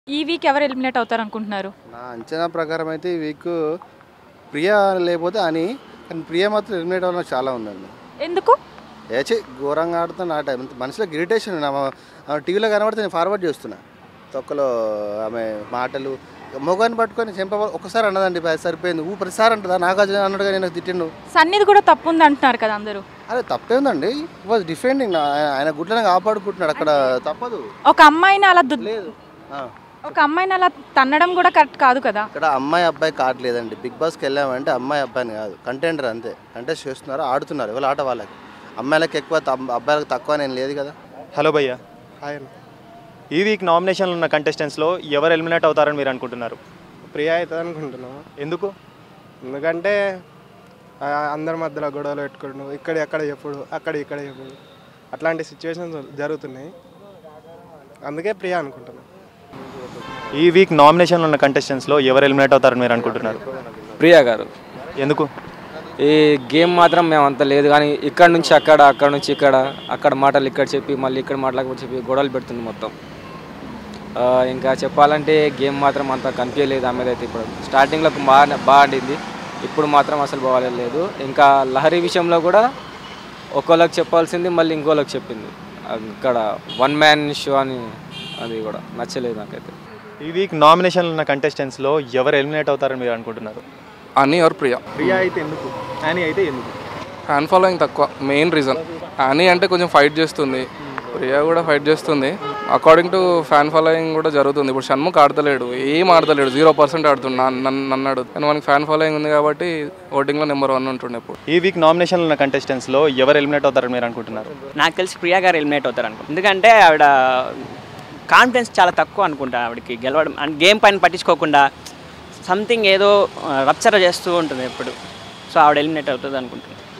ఈ వీక్ ఎవరు ఎలిమినేట్ అవుతారు అనుకుంటున్నారు నా అంచనా ప్రకారం అయితే ఈ వీక్ ప్రియా లేకపోతే అని కానీ ప్రియా మాత్రం ఎలిమినేట్ అవ్వడం చాలా ఉందండి ఎందుకు ఏచి ఘోరంగా ఆడుతున్నా ఆ టైం మనసులో ఇరిటేషన్ టీవీలో కనబడితే నేను ఫార్వర్డ్ చేస్తున్నా తొక్కలో ఆమె మాటలు మొగాన్ని పట్టుకొని చెంప ఒకసారి అన్నదండి అది సరిపోయింది ఊ ప్రతిసారి అంటదా నాగార్జున అన్నట్టుగా నేను తిట్టిండు సన్నిది కూడా తప్పు ఉంది అంటున్నారు కదా అందరూ అరే తప్పేందండి వాజ్ డిఫెండింగ్ ఆయన గుడ్లను కాపాడుకుంటున్నాడు అక్కడ తప్పదు ఒక అమ్మాయిని అలా దు- లేదు ఆ. ఒక అమ్మాయిని అలా తన్నడం కూడా కరెక్ట్ కాదు కదా ఇక్కడ అమ్మాయి అబ్బాయి కావట్లేదండి బిగ్ బాస్కి వెళ్ళామంటే అమ్మాయి అబ్బాయిని కాదు కంటెండర్ అంతే కంటెస్ట్ చేస్తున్నారు ఆడుతున్నారు ఎవరు ఆట వాళ్ళకి అమ్మాయిలకు ఎక్కువ తమ్- అబ్బాయిలకు తక్కువ నేను లేదు కదా హలో భయ్య హాయ్ అన్న ఈ వీక్ నామినేషన్లు ఉన్న కంటెస్టెంట్స్లో ఎవరు ఎలిమినేట్ అవుతారని మీరు అనుకుంటున్నారు ప్రియా అవుతుంది అనుకుంటున్నాము ఎందుకు ఎందుకంటే ఆ, అందరి మధ్యలో గొడవలు పెట్టుకోవడం ఇక్కడ ఎక్కడ చెప్పుడు అక్కడ ఇక్కడ చెప్పుడు అట్లాంటి సిచ్యువేషన్స్ జరుగుతున్నాయి అందుకే ప్రియా అనుకుంటున్నాను ఈ వీక్ నామినేషన్లు ఉన్న కంటెస్టెంట్స్లో ఎవరు ఎలిమినేట్ అవుతారని మీరు అనుకుంటున్నారు ప్రియా గారు ఎందుకు ఈ గేమ్ మాత్రం మేము అంత లేదు కానీ ఇక్కడ నుంచి అక్కడ అక్కడ నుంచి ఇక్కడ అక్కడ మాటలు ఇక్కడ చెప్పి మళ్ళీ ఇక్కడ మాటలకు చెప్పి గొడవలు పెడుతుంది మొత్తం ఆ, ఇంకా చెప్పాలంటే గేమ్ మాత్రం అంత కనిపించలేదు ఆమె అయితే ఇప్పుడు స్టార్టింగ్లో బాగా బాగా ఆడింది ఇప్పుడు మాత్రం అసలు బాగాలేదు ఇంకా లహరి విషయంలో కూడా ఒకళ్ళకి చెప్పాల్సింది మళ్ళీ ఇంకోళ్ళకి చెప్పింది ఇక్కడ వన్ మ్యాన్ షో అని అది కూడా నచ్చలేదు నాకైతే ఈ వీక్ నామినేషన్లు ఉన్న కంటెస్టెంట్స్లో ఎవరు ఎలిమినేట్ అవుతారని మీరు అనుకుంటున్నారు అని ఆర్ ప్రియా ప్రియా అయితే ఎందుకు అని అయితే ఎందుకు హ్యాండ్ ఫాలోయింగ్ తక్కువ మెయిన్ రీజన్ అని అంటే కొంచెం ఫైట్ చేస్తుంది ప్రియా కూడా ఫైట్ చేస్తుంది అకార్డింగ్ టు ఫ్యాన్ ఫాలోయింగ్ కూడా జరుగుతుంది ఇప్పుడు షణ్ముఖ్ ఆడతలేడు ఏం ఆడతలేడు జీరో పర్సెంట్ ఆడుతుంది నన్ను నన్ను అడుగు కానీ మనకి ఫ్యాన్ ఫాలోయింగ్ ఉంది కాబట్టి ఓటింగ్లో నెంబర్ వన్ ఉంటుండే ఇప్పుడు ఈ వీక్ నామినేషన్లు ఉన్న కంటెస్టెంట్స్లో ఎవరు ఎలిమినేట్ అవుతారని మీరు అనుకుంటున్నారు నాకు తెలిసి ప్రియా గారు ఎలిమినేట్ అవుతారు అనుకో ఎందుకంటే ఆవిడ కాన్ఫిడెన్స్ చాలా తక్కువ అనుకుంటా ఆవిడకి గెలవడం అండ్ గేమ్ పైన పట్టించుకోకుండా సంథింగ్ ఏదో రప్చర్ చేస్తూ ఉంటుంది ఎప్పుడు సో ఆవిడ ఎలిమినేట్ అవుతుంది అనుకుంటున్నాను